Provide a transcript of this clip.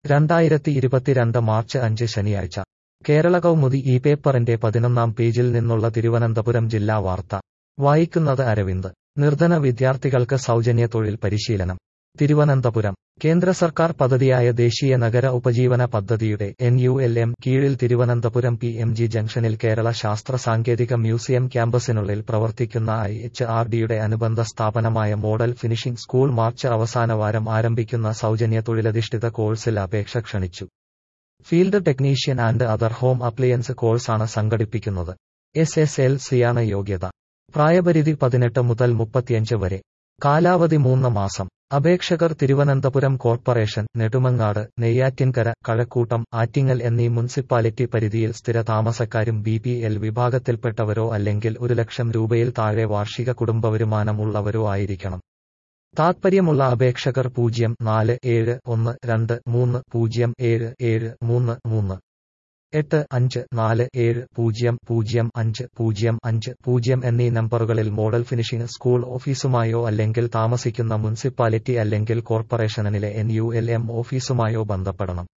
രണ്ടായിരത്തി ഇരുപത്തിരണ്ട് മാർച്ച് അഞ്ച് ശനിയാഴ്ച കേരള കൗമുദി ഈ പേപ്പറിന്റെ പതിനൊന്നാം പേജിൽ നിന്നുള്ള തിരുവനന്തപുരം ജില്ലാ വാർത്ത വായിക്കുന്നത് അരവിന്ദ് നിർധന വിദ്യാർത്ഥികൾക്ക് സൗജന്യ തൊഴിൽ പരിശീലനം തിരുവനന്തപുരം കേന്ദ്ര സർക്കാർ പദ്ധതിയായ ദേശീയ നഗര ഉപജീവന പദ്ധതിയുടെ എൻ യു എൽ എം കീഴിൽ തിരുവനന്തപുരം പി എം ജി ജംഗ്ഷനിൽ കേരള ശാസ്ത്ര സാങ്കേതിക മ്യൂസിയം ക്യാമ്പസിനുള്ളിൽ പ്രവർത്തിക്കുന്ന ഐ എച്ച് ആർ ഡിയുടെ അനുബന്ധ സ്ഥാപനമായ മോഡൽ ഫിനിഷിംഗ് സ്കൂൾ മാർച്ച് അവസാനവാരം ആരംഭിക്കുന്ന സൗജന്യ തൊഴിലധിഷ്ഠിത കോഴ്സിൽ അപേക്ഷ ക്ഷണിച്ചു field technician and other home appliance കോഴ്സാണ് സംഘടിപ്പിക്കുന്നത് എസ് എസ് എൽ സിയാണ് യോഗ്യത പ്രായപരിധി പതിനെട്ട് മുതൽ മുപ്പത്തിയഞ്ച് വരെ കാലാവധി മൂന്ന് മാസം അപേക്ഷകർ തിരുവനന്തപുരം കോർപ്പറേഷൻ നെടുമങ്ങാട് നെയ്യാറ്റിൻകര കഴക്കൂട്ടം ആറ്റിങ്ങൽ എന്നീ മുനിസിപ്പാലിറ്റി പരിധിയിൽ സ്ഥിര താമസക്കാരും ബി പി എൽ വിഭാഗത്തിൽപ്പെട്ടവരോ അല്ലെങ്കിൽ ഒരു ലക്ഷം രൂപയിൽ താഴെ വാർഷിക കുടുംബവരുമാനം ഉള്ളവരോ ആയിരിക്കണം താത്പര്യമുള്ള അപേക്ഷകർ പൂജ്യം നാല് ഏഴ് ഒന്ന് രണ്ട് മൂന്ന് പൂജ്യം ഏഴ് ഏഴ് മൂന്ന് മൂന്ന് എട്ട് അഞ്ച് നാല് ഏഴ് പൂജ്യം പൂജ്യം അഞ്ച് പൂജ്യം അഞ്ച് പൂജ്യം എന്നീ നമ്പറുകളിൽ മോഡൽ ഫിനിഷിംഗ് സ്കൂൾ ഓഫീസുമായോ അല്ലെങ്കിൽ താമസിക്കുന്ന മുനിസിപ്പാലിറ്റി അല്ലെങ്കിൽ കോർപ്പറേഷനിലെ എൻ യു എൽ എം ഓഫീസുമായോ ബന്ധപ്പെടണം